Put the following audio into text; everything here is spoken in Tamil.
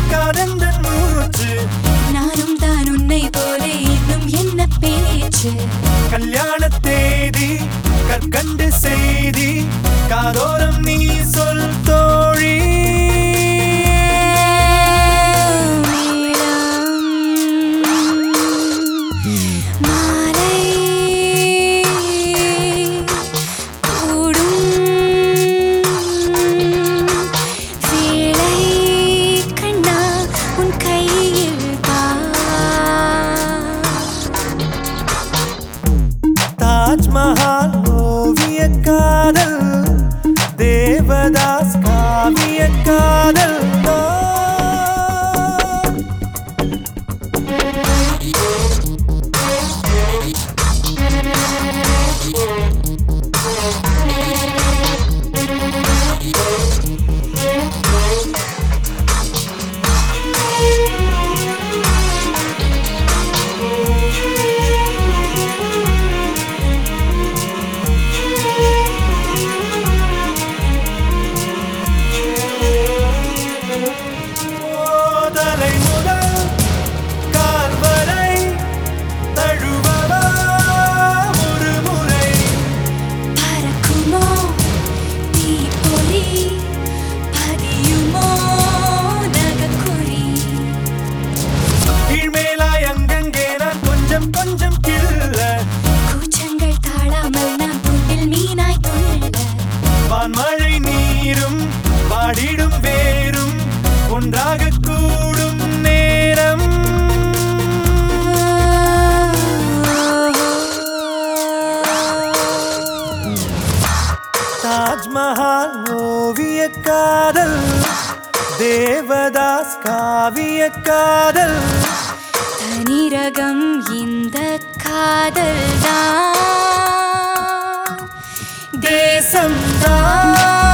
காதந்த மூச்சு நானும் தான் உன்னை போல இன்னும் என்ன பேச்சு கல்யாண தேதி கற்கண்டு செய்தி காதோரம் நீ சொல் தோழி மாலை கூடும் வேளை கண்ணா உன் கையில் பா தாஜ்மஹால் ஓவிய காதல் தேவதாஸ் காவிய காதல் தலை முதல் கால் வரை தழுவவா ஒரு முறை பறக்குமோ தீப்பொறி பதியுமோ நகக்குறி கீழ்மேலாய் அங்கங்கே நான் கொஞ்சம் கொஞ்சம் கிள்ள கூச்சங்கள் தாழாமல் நான் துண்டில் மீனாய் துள்ள வான்மழை நீரும் வாடிடும் வேரும் ஒன்றாக கூடும் நேரம் தாஜ்மஹால் ஓவிய காதல் தேவதாஸ் காவிய காதல் தனிரகம் இந்த காதல் தான் தேசம்தான்